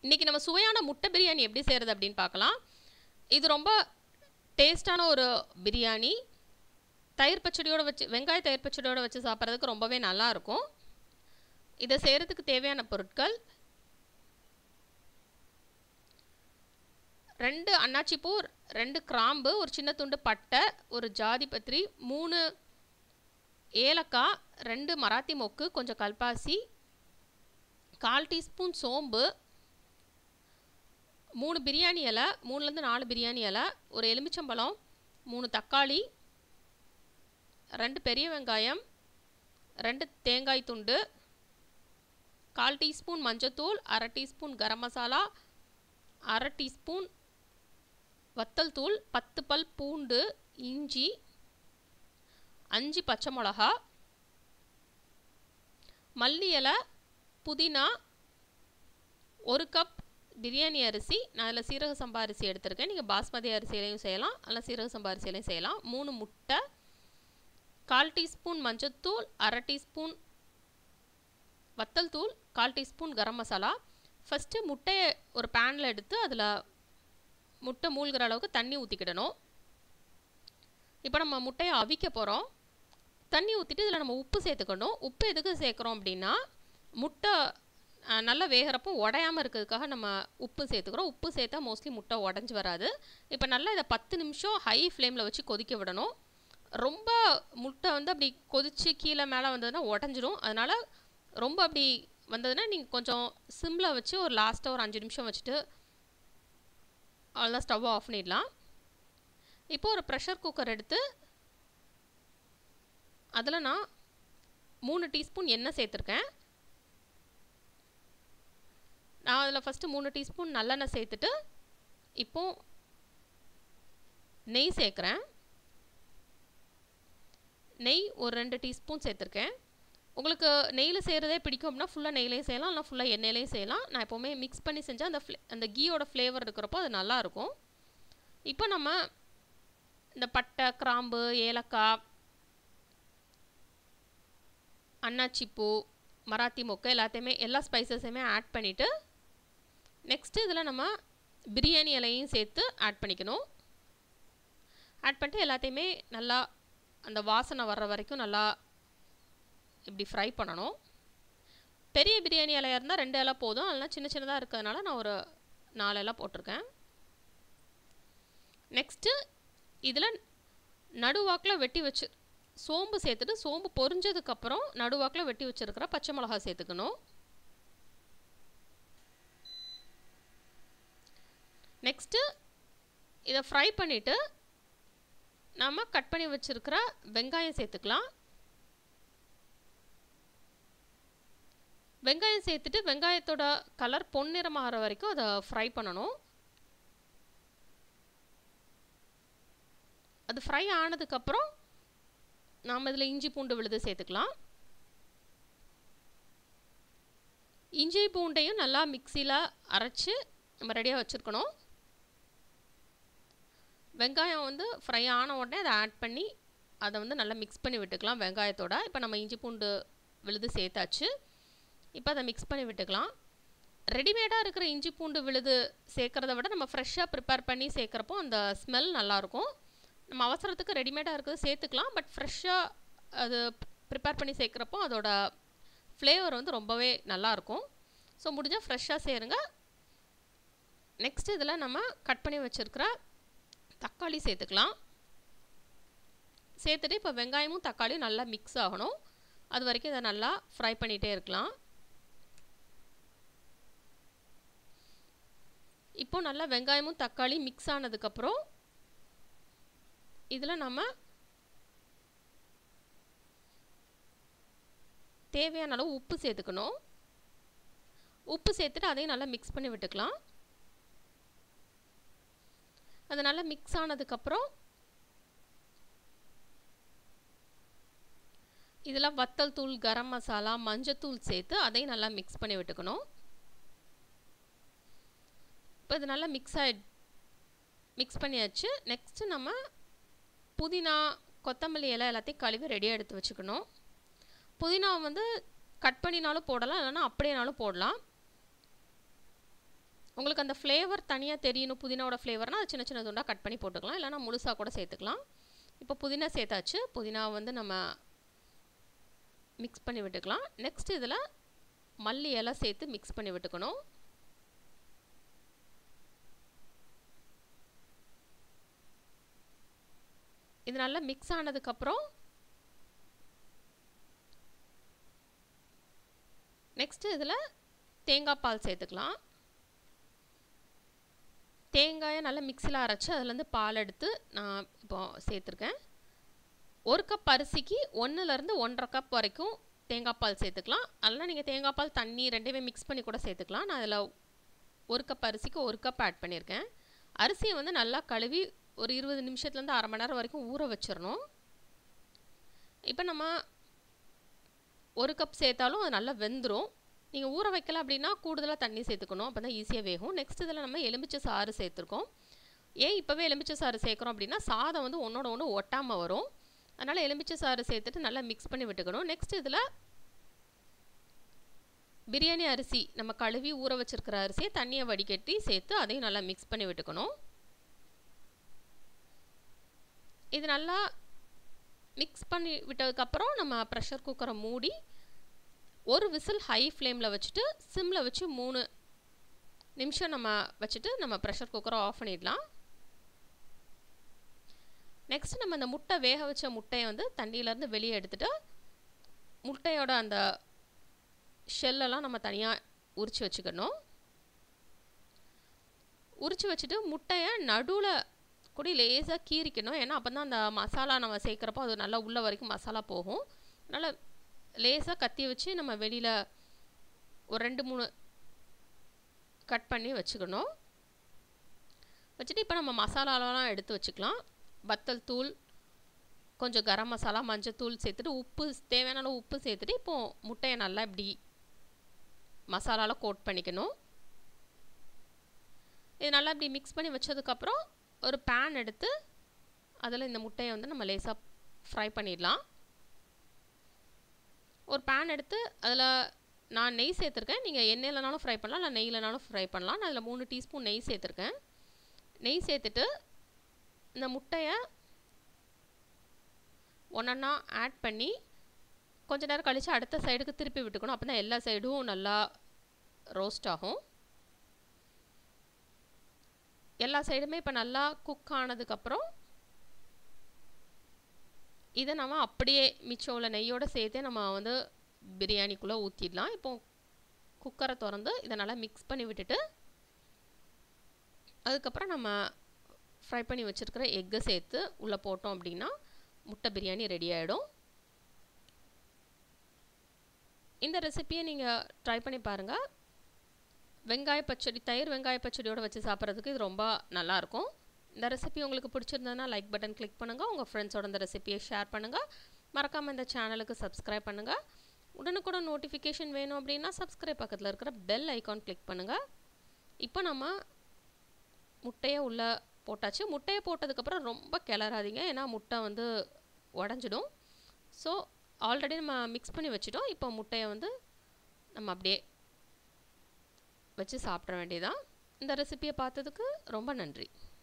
இன்றைக்கி நம்ம சுவையான முட்டை பிரியாணி எப்படி செய்கிறது அப்படின்னு பார்க்கலாம் இது ரொம்ப டேஸ்டான ஒரு பிரியாணி தயிர் பச்சடியோடு வச்சு வெங்காய தயிர் பச்சடியோடு வச்சு சாப்பிட்றதுக்கு ரொம்பவே நல்லா இருக்கும் இதை செய்கிறதுக்கு தேவையான பொருட்கள் ரெண்டு அன்னாச்சிப்பூ ரெண்டு கிராம்பு ஒரு சின்ன துண்டு பட்டை ஒரு ஜாதி பத்திரி மூணு ஏலக்காய் ரெண்டு மராத்தி மொக்கு கொஞ்சம் கல்பாசி கால் டீஸ்பூன் சோம்பு மூணு பிரியாணி இலை மூணுலேருந்து நாலு பிரியாணி இலை ஒரு எலுமிச்சம்பழம் மூணு தக்காளி ரெண்டு பெரிய வெங்காயம் ரெண்டு தேங்காய் துண்டு கால் டீஸ்பூன் மஞ்சத்தூள் அரை டீஸ்பூன் கரம் மசாலா அரை டீஸ்பூன் வத்தல் தூள் பத்து பல் பூண்டு இஞ்சி அஞ்சு பச்சை மிளகா மல்லி இலை புதினா ஒரு கப் பிரியாணி அரிசி நான் அதில் சீரக சம்பா அரிசி எடுத்திருக்கேன் நீங்கள் பாஸ்மதி அரிசியிலையும் செய்யலாம் அல்ல சீரக சம்பா அரிசியிலையும் செய்யலாம் மூணு முட்டை கால் டீஸ்பூன் மஞ்சத்தூள் அரை டீஸ்பூன் வத்தல் தூள் கால் டீஸ்பூன் கரம் மசாலா ஃபஸ்ட்டு முட்டையை ஒரு பேனில் எடுத்து அதில் முட்டை மூழ்கிற அளவுக்கு தண்ணி ஊற்றிக்கிடணும் இப்போ நம்ம முட்டையை அவிக்க போகிறோம் தண்ணி ஊற்றிட்டு இதில் நம்ம உப்பு சேர்த்துக்கணும் உப்பு எதுக்கு சேர்க்குறோம் அப்படின்னா முட்டை நல்லா வேகிறப்போ உடையாமல் இருக்கிறதுக்காக நம்ம உப்பு சேர்த்துக்கிறோம் உப்பு சேர்த்தா மோஸ்ட்லி முட்டை உடஞ்சி வராது இப்போ நல்லா இதை பத்து நிமிஷம் ஹை ஃப்ளேமில் வச்சு கொதிக்க விடணும் ரொம்ப முட்டை வந்து அப்படி கொதித்து கீழே மேலே வந்ததுன்னா உடஞ்சிரும் அதனால் ரொம்ப அப்படி வந்ததுன்னா நீங்கள் கொஞ்சம் சிம்மில் வச்சு ஒரு லாஸ்ட்டாக ஒரு அஞ்சு நிமிஷம் வச்சுட்டு அவ்வளோதான் ஸ்டவ்வை ஆஃப் பண்ணிடலாம் இப்போ ஒரு ப்ரெஷர் குக்கர் எடுத்து அதில் நான் மூணு டீஸ்பூன் எண்ணெய் சேர்த்துருக்கேன் நான் அதில் ஃபஸ்ட்டு மூணு டீஸ்பூன் நல்லெண்ணெய் சேர்த்துட்டு இப்போ நெய் சேர்க்குறேன் நெய் ஒரு ரெண்டு டீஸ்பூன் சேர்த்துருக்கேன் உங்களுக்கு நெய்யில் செய்கிறதே பிடிக்கும் அப்படின்னா ஃபுல்லாக நெய்லையும் செய்யலாம் இல்லை ஃபுல்லாக எண்ணெயிலையும் செய்யலாம் நான் எப்போவுமே மிக்ஸ் பண்ணி செஞ்சால் அந்த ஃப்ளே அந்த கீயோட ஃப்ளேவர் இருக்கிறப்போ அது நல்லாயிருக்கும் இப்போ நம்ம இந்த பட்டை கிராம்பு ஏலக்காய் அன்னாச்சிப்பூ மராத்தி மொக்கை எல்லாத்தையுமே எல்லா ஸ்பைசஸையுமே ஆட் பண்ணிவிட்டு நெக்ஸ்ட்டு இதில் நம்ம பிரியாணி இலையும் சேர்த்து ஆட் பண்ணிக்கணும் ஆட் பண்ணிட்டு எல்லாத்தையுமே நல்லா அந்த வாசனை வர்ற வரைக்கும் நல்லா இப்படி ஃப்ரை பண்ணணும் பெரிய பிரியாணி இலையாக இருந்தால் ரெண்டு இலை போதும் அதெல்லாம் சின்ன சின்னதாக இருக்கிறதுனால நான் ஒரு நாலு இலை போட்டிருக்கேன் நெக்ஸ்ட்டு இதில் நடுவாக்கில் வெட்டி வச்சு சோம்பு சேர்த்துட்டு சோம்பு பொரிஞ்சதுக்கப்புறம் நடுவாக்கில் வெட்டி வச்சுருக்கிற பச்சை மிளகா சேர்த்துக்கணும் நெக்ஸ்ட்டு இதை ஃப்ரை பண்ணிவிட்டு நம்ம கட் பண்ணி வச்சுருக்கிற வெங்காயம் சேர்த்துக்கலாம் வெங்காயம் சேர்த்துட்டு வெங்காயத்தோட கலர் பொன்னிறமாகிற வரைக்கும் அதை ஃப்ரை பண்ணணும் அது ஃப்ரை ஆனதுக்கப்புறம் நாம் இதில் இஞ்சி பூண்டு விழுது சேர்த்துக்கலாம் இஞ்சி பூண்டையும் நல்லா மிக்சியில் அரைச்சி நம்ம ரெடியாக வச்சுருக்கணும் வெங்காயம் வந்து ஃப்ரை ஆன உடனே அதை ஆட் பண்ணி அதை வந்து நல்லா மிக்ஸ் பண்ணி விட்டுக்கலாம் வெங்காயத்தோட இப்போ நம்ம இஞ்சி பூண்டு விழுது சேர்த்தாச்சு இப்போ அதை மிக்ஸ் பண்ணி விட்டுக்கலாம் ரெடிமேடாக இருக்கிற இஞ்சி பூண்டு விழுது சேர்க்குறத விட நம்ம ஃப்ரெஷ்ஷாக ப்ரிப்பேர் பண்ணி சேர்க்குறப்போ அந்த ஸ்மெல் நல்லாயிருக்கும் நம்ம அவசரத்துக்கு ரெடிமேடாக இருக்கிறது சேர்த்துக்கலாம் பட் ஃப்ரெஷ்ஷாக அது ப்ரிப்பேர் பண்ணி சேர்க்குறப்போ அதோட ஃப்ளேவர் வந்து ரொம்பவே நல்லாயிருக்கும் ஸோ முடிஞ்சால் ஃப்ரெஷ்ஷாக சேருங்க நெக்ஸ்ட் இதில் நம்ம கட் பண்ணி வச்சுருக்கிற தக்காளி சேர்த்துக்கலாம் சேர்த்துட்டு இப்போ வெங்காயமும் தக்காளியும் நல்லா மிக்ஸ் ஆகணும் அது வரைக்கும் இதை நல்லா ஃப்ரை பண்ணிகிட்டே இருக்கலாம் இப்போ நல்லா வெங்காயமும் தக்காளி மிக்ஸ் ஆனதுக்கப்புறம் இதில் நம்ம தேவையான அளவு உப்பு சேர்த்துக்கணும் உப்பு சேர்த்துட்டு அதையும் நல்லா மிக்ஸ் பண்ணி விட்டுக்கலாம் அது நல்லா மிக்ஸ் ஆனதுக்கப்புறம் இதில் வத்தல் தூள் கரம் மசாலா மஞ்சத்தூள் சேர்த்து அதையும் நல்லா மிக்ஸ் பண்ணி விட்டுக்கணும் இப்போ இது நல்லா மிக்ஸ் ஆகி மிக்ஸ் பண்ணியாச்சு நெக்ஸ்ட்டு நம்ம புதினா கொத்தமல்லி இலை எல்லாத்தையும் கழுவி ரெடியாக எடுத்து வச்சுக்கணும் புதினா வந்து கட் பண்ணினாலும் போடலாம் இல்லைன்னா அப்படியேனாலும் போடலாம் உங்களுக்கு அந்த ஃப்ளேவர் தனியாக தெரியணும் புதினாவோட ஃப்ளேவர்னால் அது சின்ன சின்ன துண்டாக கட் பண்ணி போட்டுக்கலாம் இல்லைனா முழுசாக கூட சேர்த்துக்கலாம் இப்போ புதினா சேர்த்தாச்சு புதினா வந்து நம்ம மிக்ஸ் பண்ணி விட்டுக்கலாம் நெக்ஸ்ட் இதில் மல்லி இலை சேர்த்து மிக்ஸ் பண்ணி விட்டுக்கணும் இது நல்லா மிக்ஸ் ஆனதுக்கப்புறம் நெக்ஸ்ட்டு இதில் தேங்காய் பால் சேர்த்துக்கலாம் தேங்காயை நல்லா மிக்சியில் அரைச்சி அதுலேருந்து பால் எடுத்து நான் இப்போ சேர்த்துருக்கேன் ஒரு கப் அரிசிக்கு ஒன்றுலேருந்து ஒன்றரை கப் வரைக்கும் தேங்காய் பால் சேர்த்துக்கலாம் அதெல்லாம் நீங்கள் தேங்காய் பால் தண்ணி ரெண்டையுமே மிக்ஸ் பண்ணி கூட சேர்த்துக்கலாம் நான் அதில் ஒரு கப் அரிசிக்கு ஒரு கப் ஆட் பண்ணியிருக்கேன் அரிசியை வந்து நல்லா கழுவி ஒரு இருபது நிமிஷத்துலேருந்து அரை மணி நேரம் வரைக்கும் ஊற வச்சிடணும் இப்போ நம்ம ஒரு கப் சேர்த்தாலும் அது நல்லா வெந்துடும் நீங்கள் ஊற வைக்கல அப்படின்னா கூடுதலாக தண்ணி சேர்த்துக்கணும் அப்போ தான் ஈஸியாக வேகும் நெக்ஸ்ட் இதில் நம்ம எலுமிச்சை சாறு சேர்த்துருக்கோம் ஏன் இப்போவே எலுமிச்சை சாறு சேர்க்குறோம் அப்படின்னா சாதம் வந்து ஒன்றோட ஒன்று ஒட்டாமல் வரும் அதனால் எலுமிச்சை சாறு சேர்த்துட்டு நல்லா மிக்ஸ் பண்ணி விட்டுக்கணும் நெக்ஸ்ட் இதில் பிரியாணி அரிசி நம்ம கழுவி ஊற வச்சுருக்கிற அரிசியை தண்ணியை வடிகட்டி சேர்த்து அதையும் நல்லா மிக்ஸ் பண்ணி விட்டுக்கணும் இது நல்லா மிக்ஸ் பண்ணி விட்டதுக்கப்புறம் நம்ம ப்ரெஷர் குக்கரை மூடி ஒரு விசில் ஹை ஃப்ளேமில் வச்சுட்டு சிம்மில் வச்சு மூணு நிமிஷம் நம்ம வச்சுட்டு நம்ம ப்ரெஷர் குக்கரை ஆஃப் பண்ணிடலாம் நெக்ஸ்ட் நம்ம அந்த முட்டை வேக வச்ச முட்டையை வந்து தண்ணியிலேருந்து வெளியே எடுத்துகிட்டு முட்டையோட அந்த ஷெல்லெல்லாம் நம்ம தனியாக உரித்து வச்சுக்கணும் உரித்து வச்சுட்டு முட்டையை நடுவில் கூட லேசாக கீறிக்கணும் ஏன்னா அப்போ தான் அந்த மசாலா நம்ம சேர்க்குறப்போ அது நல்லா உள்ள வரைக்கும் மசாலா போகும் அதனால் லேசாக கத்தி வச்சு நம்ம வெளியில் ஒரு ரெண்டு மூணு கட் பண்ணி வச்சுக்கணும் வச்சுட்டு இப்போ நம்ம மசாலாலாம் எடுத்து வச்சுக்கலாம் வத்தல் தூள் கொஞ்சம் கரம் மசாலா மஞ்சத்தூள் சேர்த்துட்டு உப்பு தேவையான அளவு உப்பு சேர்த்துட்டு இப்போது முட்டையை நல்லா இப்படி மசாலாவில் கோட் பண்ணிக்கணும் இது நல்லா இப்படி மிக்ஸ் பண்ணி வச்சதுக்கப்புறம் ஒரு பேன் எடுத்து அதில் இந்த முட்டையை வந்து நம்ம லேசாக ஃப்ரை பண்ணிடலாம் ஒரு பேன் எடுத்து அதில் நான் நெய் சேர்த்துருக்கேன் நீங்கள் எண்ணெயிலனாலும் ஃப்ரை பண்ணலாம் இல்லை நெய்யிலனாலும் ஃப்ரை பண்ணலாம் நான் அதில் மூணு டீஸ்பூன் நெய் சேர்த்துருக்கேன் நெய் சேர்த்துட்டு இந்த முட்டையை ஒன்றா ஆட் பண்ணி கொஞ்ச நேரம் கழித்து அடுத்த சைடுக்கு திருப்பி விட்டுக்கணும் அப்போ தான் எல்லா சைடும் நல்லா ரோஸ்ட் ஆகும் எல்லா சைடுமே இப்போ நல்லா குக் ஆனதுக்கப்புறம் இதை நம்ம அப்படியே மிச்சம் உள்ள நெய்யோடு சேர்த்தே நம்ம வந்து பிரியாணிக்குள்ளே ஊற்றிடலாம் இப்போ குக்கரை திறந்து இதை நல்லா மிக்ஸ் பண்ணி விட்டுட்டு அதுக்கப்புறம் நம்ம ஃப்ரை பண்ணி வச்சுருக்கிற எக்கை சேர்த்து உள்ளே போட்டோம் அப்படின்னா முட்டை பிரியாணி ரெடி ஆகிடும் இந்த ரெசிப்பியை நீங்கள் ட்ரை பண்ணி பாருங்கள் வெங்காய பச்சடி தயிர் வெங்காய பச்சடியோடு வச்சு சாப்பிட்றதுக்கு இது ரொம்ப நல்லாயிருக்கும் இந்த ரெசிபி உங்களுக்கு பிடிச்சிருந்ததுன்னா லைக் பட்டன் கிளிக் பண்ணுங்கள் உங்கள் ஃப்ரெண்ட்ஸோட இந்த ரெசிபியை ஷேர் பண்ணுங்கள் மறக்காமல் இந்த சேனலுக்கு சப்ஸ்கிரைப் பண்ணுங்கள் உடனுக்குடன் நோட்டிஃபிகேஷன் வேணும் அப்படின்னா சப்ஸ்கிரைப் பக்கத்தில் இருக்கிற பெல் ஐக்கான் கிளிக் பண்ணுங்கள் இப்போ நம்ம முட்டையை உள்ளே போட்டாச்சு முட்டையை போட்டதுக்கப்புறம் ரொம்ப கிளறாதீங்க ஏன்னா முட்டை வந்து உடஞ்சிடும் ஸோ ஆல்ரெடி நம்ம மிக்ஸ் பண்ணி வச்சுட்டோம் இப்போ முட்டையை வந்து நம்ம அப்படியே வச்சு சாப்பிட வேண்டியதான் இந்த ரெசிபியை பார்த்ததுக்கு ரொம்ப நன்றி